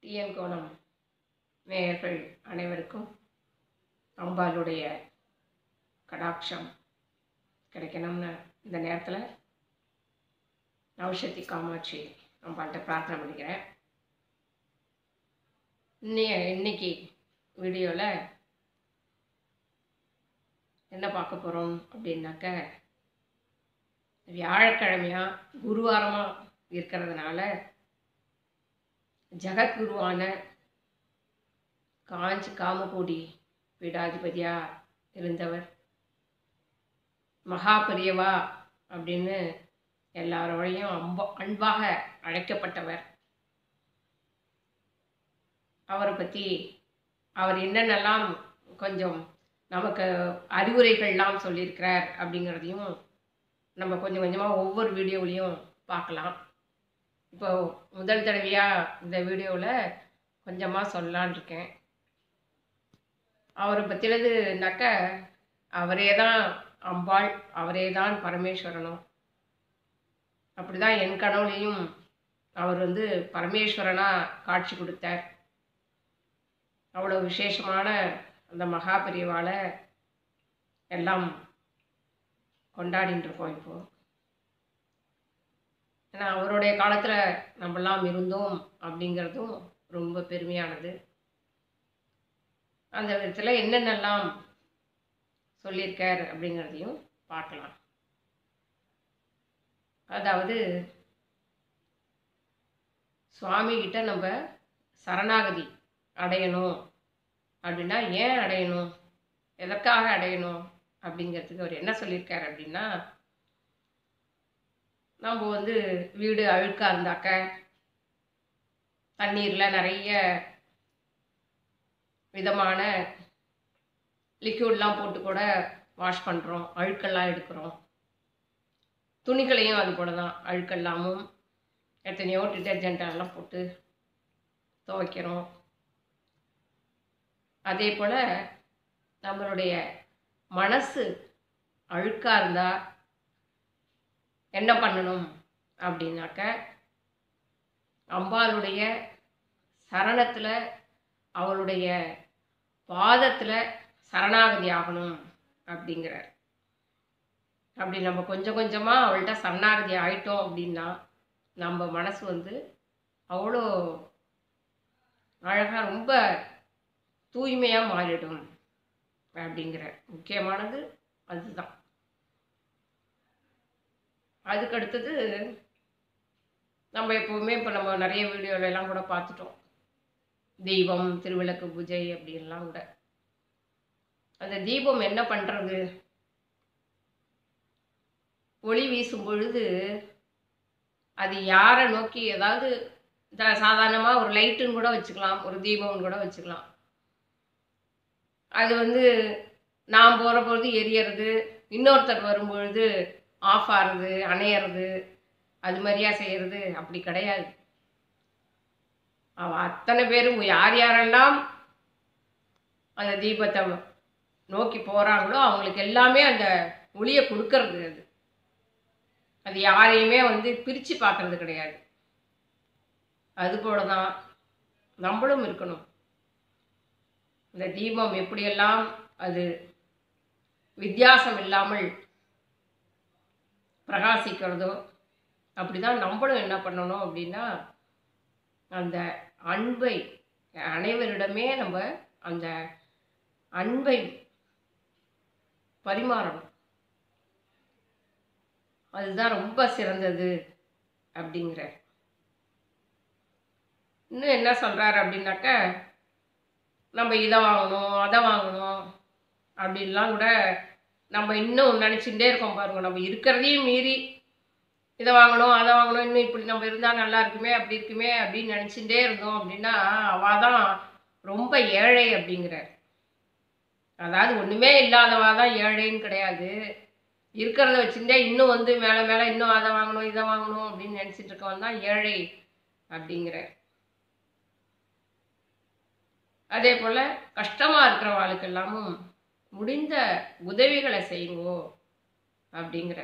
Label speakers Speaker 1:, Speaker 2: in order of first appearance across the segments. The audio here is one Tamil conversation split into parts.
Speaker 1: டிஎன் கோணம் நேயர்கள் அனைவருக்கும் அம்பாளுடைய கடாட்சம் கிடைக்கணும்னு இந்த நேரத்தில் நவசக்தி காமாட்சி அம்பாள்கிட்ட பிரார்த்தனை பண்ணிக்கிறேன் இன்னைய இன்னைக்கு வீடியோவில் என்ன பார்க்க போகிறோம் அப்படின்னாக்க வியாழக்கிழமையா குருவாரமாக இருக்கிறதுனால ஜெகத்குருவான காஞ்சி காமகோடி பீடாதிபதியாக இருந்தவர் மகாபெரியவா அப்படின்னு எல்லாரோடையும் அம்ப அன்பாக அழைக்கப்பட்டவர் அவரை பற்றி அவர் என்னென்னலாம் கொஞ்சம் நமக்கு அறிவுரைகள்லாம் சொல்லியிருக்கிறார் அப்படிங்கிறதையும் நம்ம கொஞ்சம் கொஞ்சமாக ஒவ்வொரு வீடியோவிலையும் பார்க்கலாம் இப்போ முதல் தடவையாக இந்த வீடியோவில் கொஞ்சமாக சொல்லலான் இருக்கேன் அவரை பற்றினதுனாக்க அவரே தான் அம்பாள் அவரே தான் பரமேஸ்வரனும் அப்படி தான் என் கனவுலையும் அவர் வந்து பரமேஸ்வரனாக காட்சி கொடுத்தார் அவ்வளோ விசேஷமான அந்த மகாபெரிவால எல்லாம் கொண்டாடிட்டு இருக்கோம் இப்போது ஏன்னா அவருடைய காலத்தில் நம்மெல்லாம் இருந்தோம் அப்படிங்கிறதும் ரொம்ப பெருமையானது அந்த விதத்தில் என்னென்னலாம் சொல்லியிருக்கார் அப்படிங்கிறதையும் பார்க்கலாம் அதாவது சுவாமி கிட்ட நம்ம சரணாகதி அடையணும் அப்படின்னா ஏன் அடையணும் எதற்காக அடையணும் அப்படிங்கிறதுக்கு அவர் என்ன சொல்லியிருக்காரு அப்படின்னா நம்ம வந்து வீடு அழுக்காக இருந்தாக்க தண்ணீரில் நிறைய விதமான லிக்யூட்லாம் போட்டு கூட வாஷ் பண்ணுறோம் அழுக்கெல்லாம் எடுக்கிறோம் துணிகளையும் அது போல தான் அழுக்கெல்லாமும் எத்தனையோ டிட்டர்ஜென்டெல்லாம் போட்டு துவைக்கிறோம் அதே போல் நம்மளுடைய மனசு அழுக்காக இருந்தால் என்ன பண்ணணும் அப்படின்னாக்க அம்பாளுடைய சரணத்தில் அவளுடைய பாதத்தில் சரணாகதி ஆகணும் அப்படிங்கிறார் அப்படி நம்ம கொஞ்சம் கொஞ்சமாக அவள்கிட்ட சரணாகதி ஆயிட்டோம் அப்படின்னா நம்ம மனசு வந்து அவ்வளோ அழகாக ரொம்ப தூய்மையாக மாறிடும் அப்படிங்கிறார் முக்கியமானது அதுதான் அதுக்கு அடுத்தது நம்ம எப்போவுமே இப்போ நம்ம நிறைய வீடியோல எல்லாம் கூட பார்த்துட்டோம் தெய்வம் திருவிளக்கு பூஜை அப்படின்லாம் கூட அந்த தீபம் என்ன பண்ணுறது ஒளி வீசும் பொழுது அது யாரை நோக்கி ஏதாவது சாதாரணமாக ஒரு லைட்டுன்னு கூட வச்சுக்கலாம் ஒரு தீபம்னு கூட வச்சுக்கலாம் அது வந்து நான் போகிற பொழுது எரியறது இன்னொருத்தர் வரும்பொழுது ஆஃப் ஆகிறது அணையிறது அது மாதிரியா செய்கிறது அப்படி கிடையாது அவள் அத்தனை பேரும் யார் யாரெல்லாம் அந்த தீபத்தை நோக்கி போகிறாங்களோ அவங்களுக்கு எல்லாமே அந்த ஒளியை கொடுக்கறது அது அது யாரையுமே வந்து பிரித்து பார்க்கறது கிடையாது அதுபோல தான் நம்மளும் இருக்கணும் இந்த தீபம் எப்படியெல்லாம் அது வித்தியாசம் இல்லாமல் பிரகாசிக்கிறதோ அப்படி தான் நம்மளும் என்ன பண்ணணும் அப்படின்னா அந்த அன்பை அனைவரிடமே நம்ம அந்த அன்பை பரிமாறணும் அதுதான் ரொம்ப சிறந்தது அப்படிங்கிற இன்னும் என்ன சொல்கிறாரு அப்படின்னாக்க நம்ம இதை வாங்கணும் அதை வாங்கணும் அப்படின்லாம் கூட நம்ம இன்னும் நினச்சிட்டே இருக்கோம் பாருங்க நம்ம இருக்கிறதையும் மீறி இதை வாங்கணும் அதை வாங்கணும் இன்னும் இப்படி நம்ம இருந்தால் நல்லா இருக்குமே அப்படி இருக்குமே அப்படின்னு நினச்சிட்டே இருந்தோம் அப்படின்னா அவள் தான் ரொம்ப ஏழை அப்படிங்கிறார் அதாவது ஒன்றுமே இல்லாதவா தான் ஏழைன்னு கிடையாது இருக்கிறத வச்சுட்டே இன்னும் வந்து மேலே மேலே இன்னும் அதை வாங்கணும் இதை வாங்கணும் அப்படின்னு நினச்சிட்டு இருக்கவன் தான் ஏழை அப்படிங்கிறார் அதே போல் கஷ்டமாக இருக்கிறவாளுக்கு எல்லாமும் முடிந்த உதவிகளை செய்யுங்கோ அப்படிங்கிற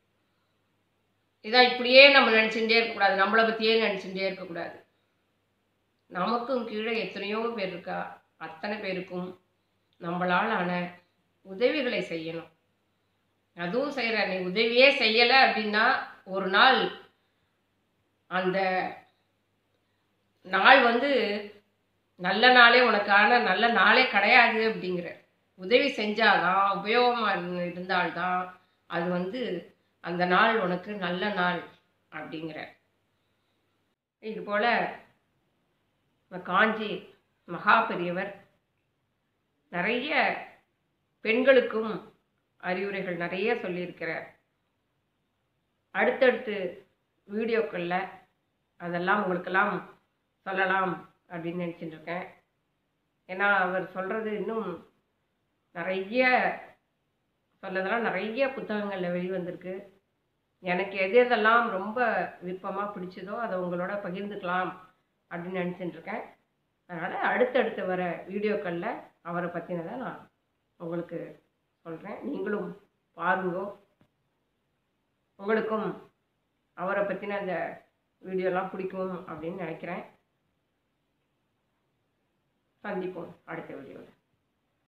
Speaker 1: இதான் இப்படியே நம்ம நினச்சிட்டே இருக்கக்கூடாது நம்மளை பற்றியே நினச்சிட்டே இருக்கக்கூடாது நமக்கும் கீழே எத்தனையோ பேர் இருக்கா அத்தனை பேருக்கும் நம்மளால் ஆன உதவிகளை செய்யணும் அதுவும் செய்கிற நீ உதவியே செய்யலை அப்படின்னா ஒரு நாள் அந்த நாள் வந்து நல்ல நாளே உனக்கான நல்ல நாளே கிடையாது அப்படிங்கிற உதவி செஞ்சாதான் உபயோகமாக இருந்தால்தான் அது வந்து அந்த நாள் உனக்கு நல்ல நாள் அப்படிங்கிற இது போல் காஞ்சி மகா பெரியவர் நிறைய பெண்களுக்கும் அறிவுரைகள் நிறைய சொல்லியிருக்கிறார் அடுத்தடுத்து வீடியோக்களில் அதெல்லாம் உங்களுக்கெல்லாம் சொல்லலாம் அப்படின்னு நினச்சிட்டு இருக்கேன் ஏன்னா அவர் சொல்கிறது இன்னும் நிறைய சொல்லதெல்லாம் நிறைய புத்தகங்களில் வெளிவந்திருக்கு எனக்கு எது எதெல்லாம் ரொம்ப விருப்பமாக பிடிச்சதோ அதை உங்களோட பகிர்ந்துக்கலாம் அப்படின்னு நினச்சிட்டு இருக்கேன் அதனால் அடுத்தடுத்து வர வீடியோக்களில் அவரை பற்றினதை நான் உங்களுக்கு சொல்கிறேன் நீங்களும் பாருங்கோ உங்களுக்கும் அவரை பற்றின அந்த வீடியோலாம் பிடிக்கும் அப்படின்னு நினைக்கிறேன் சந்திப்போம் அடுத்த வீடியோவில்